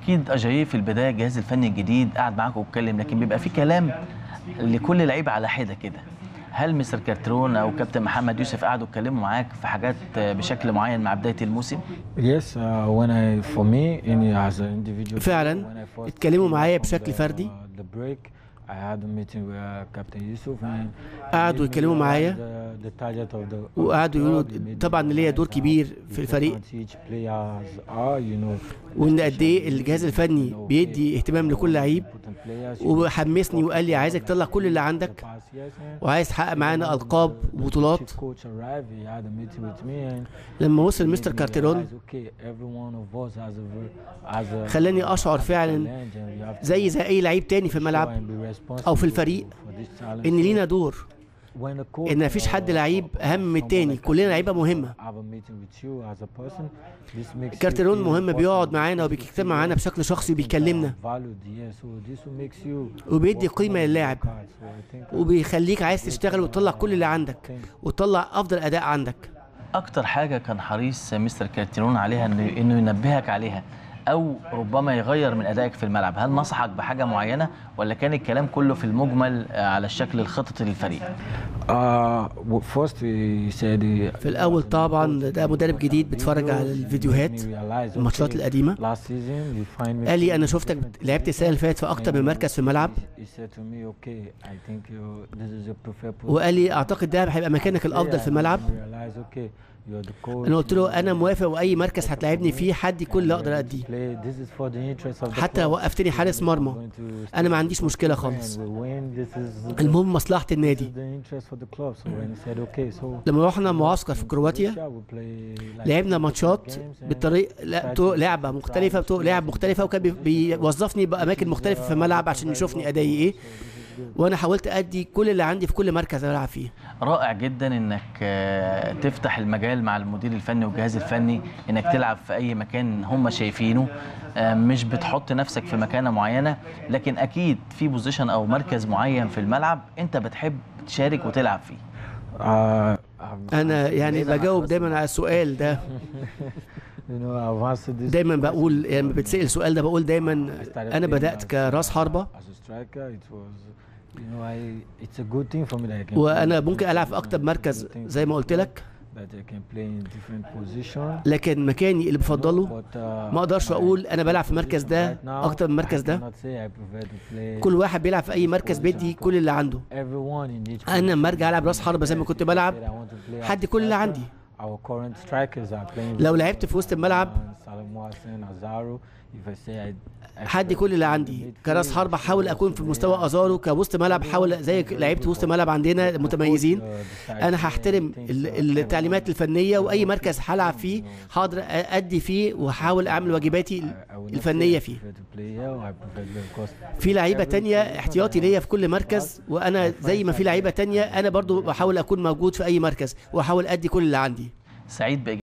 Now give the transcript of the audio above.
اكيد اجاييه في البدايه الجهاز الفني الجديد قعد معاكم واتكلم لكن بيبقى في كلام لكل لعيب على حده كده هل مستر كارترون او كابتن محمد يوسف قعدوا اتكلموا معاك في حاجات بشكل معين مع بدايه الموسم Yes, uh, when I, for me, in, as an individual. فعلاً، when I first اتكلموا came معايا from بشكل the- فردي. uh, The break, I had a meeting with uh, Captain Yusuf and قعدوا he made me يتكلموا realize معايا the- the target of the- of وقعدوا the يقولوا club. He made طبعا me ليا دور realize كبير how في الفريق important each players are, you know, وان قد ايه especially الجهاز you الفني know, بيدي اهتمام لكل لعيب important players. You وحمسني coach وقال لي them عايزك like تطلع كل اللي عندك pass, yes, man. وعايز تحقق معانا When القاب the- the وبطولات chief coach arrived, he had a meeting with me and لما وصل made مستر me كارتيرون realize, okay, every one of us has a ver- has a- خلاني أشعر has a فعلاً challenge and we have to زي زي اي لعيب تاني في show الملعب and be responsible أو في الفريق for this challenge. ان So لينا دور when a coach ان مفيش حد or- لعيب or اهم من someone التاني like كلنا that لعيبه مهمه have a meeting with you as a person, this makes you كارتيرون feel مهم important, بيقعد معانا makes you وبيجتمع feel معانا بشكل شخصي وبيكلمنا valued, yeah, so this will makes you وبيدي work قيمة hard, للاعب. work hard. So I think, uh, وبيخليك عايز تشتغل وتطلع كل اللي عندك وتطلع افضل اداء عندك اكتر حاجه كان حريص مستر كارتيرون عليها انه انه ينبهك عليها او ربما يغير من ادائك في الملعب هل نصحك بحاجه معينه ولا كان الكلام كله في المجمل آه، على الشكل الخططي للفريق Uh, well, first he said he- في الاول طبعا ده مدرب جديد بيتفرج على الفيديوهات الماتشات القديمه Last season you find me قال لي انا شفتك بت- لعبت السنه اللي فاتت في اكتر من مركز في الملعب He said to me, okay, I think you, this is your preferred position. وقال لي اعتقد ده هيبقى مكانك الافضل في الملعب Realize, okay, you're the coach, انا قلت له انا you- موافق واي مركز هتلاعبني فيه حدي كل اللي اقدر اديه Play, this is for the interest of the حتى club. لو وقفتني حارس مرمى I'm going to انا ما stay عنديش to مشكله win, خالص we win, this is- المهم مصلحه this النادي is the interest for the club. So when he said, okay, so لما رحنا معسكر في in كرواتيا Croatia, we play like لعبنا two ماتشات games and بالطريق لا طرق لعبه مختلفه بطرق لعب مختلفه وكان بي- بيوظفني باماكن مختلفه في الملعب عشان يشوفني ادائي ايه وانا حاولت ادي كل اللي عندي في كل مركز العب فيه رائع جدا انك آه، تفتح المجال مع المدير الفني والجهاز الفني انك تلعب في اي مكان هم شايفينه آه، مش بتحط نفسك في مكانه معينه لكن اكيد في بوزيشن او مركز معين في الملعب انت بتحب تشارك وتلعب فيه Uh, I've- انا يعني بعيداً عن بجاوب حراسة دايما على السؤال ده you know, I've answered this دايما question بقول لما بتسال السؤال ده بقول دايما I started انا playing بدات as- كراس حربه as a striker. It was, you know, I, it's a good thing for me that I can. وانا play in ممكن different العب في positions. اكتر مركز It's a good thing زي ما for قلت me لك That I can play in different positions. لكن مكاني اللي بفضله But, uh, ما اقدرش my اقول انا بلعب في المركز ده right now, اكتر من المركز I ده cannot say I prefer to play كل واحد بيلعب في اي مركز بيدي كل اللي عنده everyone in each انا لما ارجع العب راس position. حربه زي ما كنت If I بلعب said I want to play as حد a كل اللي striker, عندي Our current strikers are playing لو with لعبت في وسط الملعب Salam Hassan, Azaro. If I say I, I حد prefer كل to اللي play in عندي the كراس midfield, حربة so حاول اكون also في they مستوى are- ازارو كوسط ملعب حاول زي لعيبه وسط ملعب عندنا متميزين انا هحترم ال- التعليمات الفنيه واي مركز هلعب فيه حاضر ادي فيه واحاول اعمل واجباتي الفنيه فيه في لعيبه تانية احتياطي ليا في كل مركز وانا زي ما في لعيبه تانية انا برضو بحاول اكون موجود في اي مركز واحاول ادي كل اللي عندي سعيد بإجابة